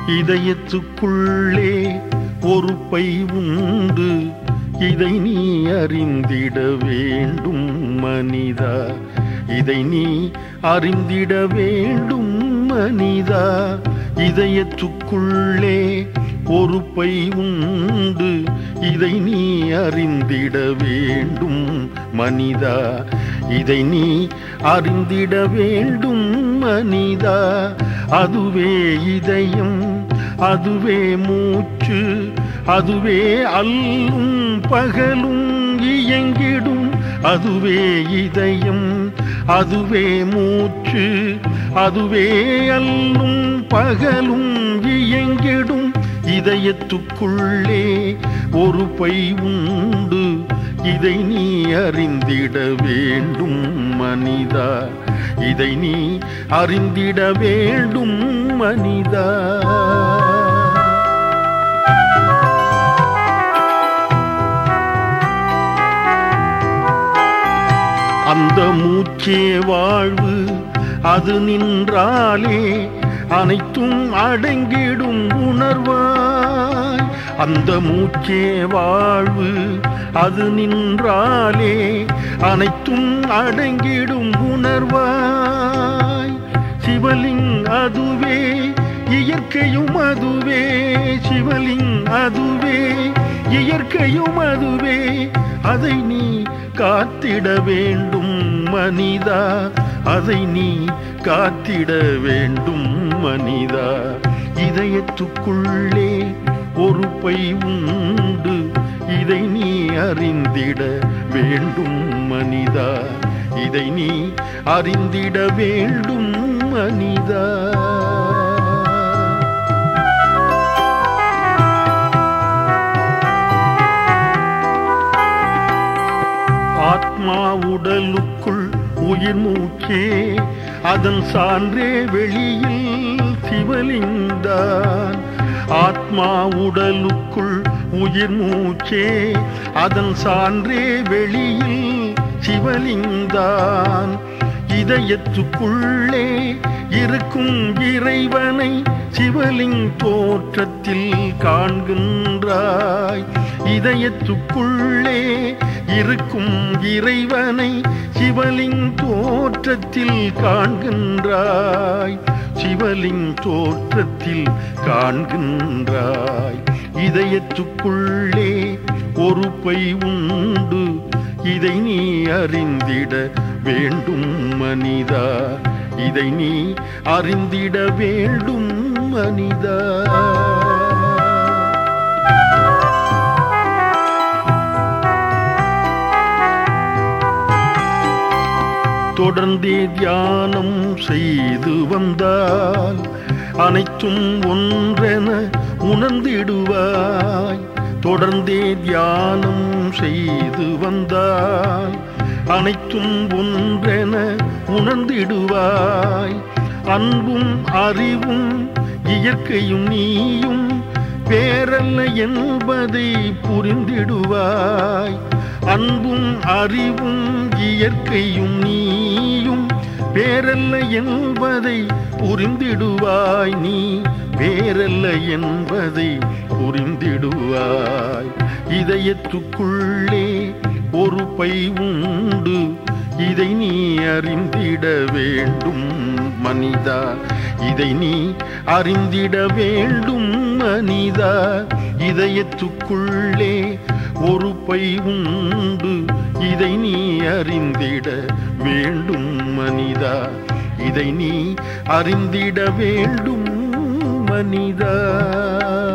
இதயத்துக்குள்ளே ஒரு பை உண்டு இதை நீ அறிந்திட வேண்டும் மனிதா இதை நீ அறிந்திட வேண்டும் மனிதா இதயத்துக்குள்ளே ஒரு பை உண்டு இதை நீ அறிந்திட வேண்டும் மனிதா இதை நீ அறிந்திட வேண்டும் மனிதா அதுவே இதயம் அதுவே மூச்சு அதுவே அல்லும் பகலும் இயங்கிடும் அதுவே இதயம் அதுவே மூச்சு அதுவே அல்லும் பகலும் இயங்கிடும் இதயத்துக்குள்ளே ஒரு பை உண்டு இதை நீ அறிந்திட வேண்டும் மனிதா இதை நீ அறிந்திட வேண்டும் மனிதா அந்த மூச்சே வாழ்வு அது நின்றாலே அனைத்தும் அடங்கிடும் உணர்வாய் அந்த மூச்சே வாழ்வு அது நின்றாலே அனைத்தும் அடங்கிடும் உணர்வாய் சிவலிங் அதுவே இயற்கையும் அதுவே சிவலிங் அதுவே இயற்கையும் அதுவே அதை நீ காத்திட வேண்டும் மனிதா அதை நீ காத்திட வேண்டும் மனிதா இதயத்துக்குள்ளே ஒரு பை உண்டு இதை நீ அறிந்திட வேண்டும் மனிதா இதை நீ அறிந்திட வேண்டும் மனிதா ஆத்மா உடலுக்குள் உயிர் மூச்சே அதன் சான்றே வெளியில் சிவலிங்தான் ஆத்மா உடலுக்குள் உயிர் மூச்சே அதன் சான்றே வெளியில் சிவலிங்தான் இதயத்துக்குள்ளே இருக்கும் இறைவனை சிவலிங் தோற்றத்தில் காண்கின்றாய் இதயத்துக்குள்ளே இருக்கும் இறைவனை சிவலிங் தோற்றத்தில் காண்கின்றாய் சிவலிங் தோற்றத்தில் காண்கின்றாய் இதயத்துக்குள்ளே ஒரு பை உண்டு இதை நீ அறிந்திட வேண்டும் மனிதா இதை நீ அறிந்திட வேண்டும் மனிதா தொடர்ந்தே தியானம் செய்து வந்தால் அனைத்தும் ஒன்றென உணர்ந்திடுவாய் தொடர்ந்தே தியானம் செய்து வந்தால் அனைத்தும் ஒன்றென உணர்ந்திடுவாய் அன்பும் அறிவும் இயற்கையும் நீயும் பேரல்ல என்பதை புரிந்திடுவாய் அன்பும் அறிவும் இயற்கையும் நீயும் பேரல்ல என்பதை புரிந்திடுவாய் நீ பேரல்ல என்பதை புரிந்திடுவாய் இதயத்துக்குள்ளே ஒரு பை உண்டு இதை நீ அறிந்திட வேண்டும் மனிதா இதை நீ அறிந்திட வேண்டும் மனிதா இதயத்துக்குள்ளே ஒரு பை உண்டு இதை நீ அறிந்திட வேண்டும் மனிதா இதை நீ அறிந்திட வேண்டும் மனிதா